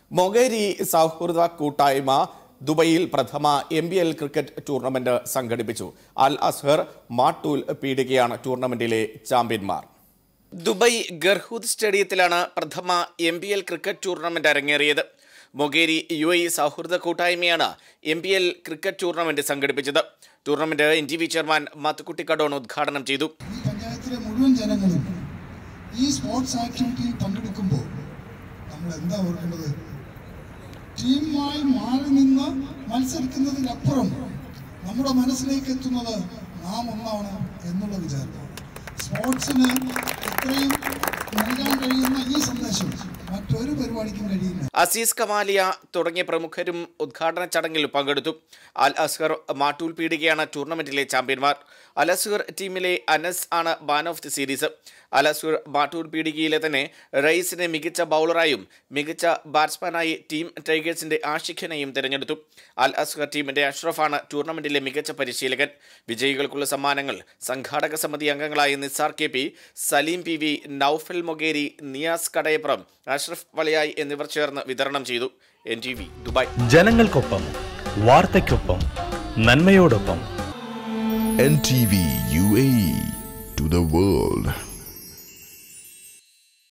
മൊഗേരി സൗഹൃദ കൂട്ടായ്മ ദുബൈയിൽ പ്രഥമ M B L cricket tournament സംഘടിപ്പിച്ചു അൽ അസ്ഹർ മാട്ടൂൽ പീഡികയാണ് ടൂർണമെന്റിലെ ചാമ്പ്യന്മാർ ദുബൈ ഗർഹൂദ് സ്റ്റേഡിയത്തിലാണ് പ്രഥമ M B L cricket tournament അരങ്ങേറിയത് മൊഗേരി യു എ സൗഹൃദ കൂട്ടായ്മയാണ് M B L cricket tournament സംഘടിപ്പിച്ചത് tournament N T V chairman Mathukutty Kadon ഉദ്ഘാടനം ചെയ്തു ഈ പഞ്ചായത്തിലെ മുഴുവൻ ജനങ്ങളും ഈ സ്പോർട്സ് ആക്ടിവിറ്റിയിൽ പങ്കെടുക്കുമ്പോൾ നമ്മൾ എന്താ ഓർക്കേണ്ടത് ടീമായി മാറി നിന്ന് മത്സരിക്കുന്നതിനപ്പുറം നമ്മുടെ മനസ്സിലേക്ക് എത്തുന്നത് നാം ഒന്നാണ് എന്നുള്ള വിചാരം സ്പോർട്സിന് ഇത്രയും നൽകാൻ കഴിയുന്ന ഈ സന്ദേശം മറ്റൊരു പരിപാടിക്കും കഴിയില്ല അസീസ് കമാലിയ തുടങ്ങിയ പ്രമുഖരും ഉദ്ഘാടന ചടങ്ങിൽ പങ്കെടുത്തു അൽ അസ്ഹർ മാട്ടൂൽ പീഡികയാണ് ടൂർണമെന്റിലെ ചാമ്പ്യന്മാർ അൽ അസ്ഹർ ടീമിലെ അനസ് ആണ് man of the series Al Azhar Mattool പീഡികയിലെ തന്നെ റൈസിനെ മികച്ച ബൗളറായും മികച്ച ബാറ്റ്സ്മാനായി ടീം ടൈഗേഴ്സിന്റെ ആഷിഖിനെയും തിരഞ്ഞെടുത്തു അൽ അസ്ഹർ ടീമിന്റെ അഷ്റഫാണ് ടൂർണമെന്റിലെ മികച്ച പരിശീലകൻ വിജയികൾക്കുള്ള സമ്മാനങ്ങൾ സംഘാടക സമിതി അംഗങ്ങളായ Nisar K P Saleem P V Noufal Mogeri Niyas Kadayappuram Ashraf വലയായി എന്നിവർ ചേർന്ന് വിതരണം ചെയ്തു എൻ ടി വി ദുബായ് ജനങ്ങൾക്കൊപ്പം വാർത്തയ്ക്കൊപ്പം നന്മയോടൊപ്പം NTV UAE to the world.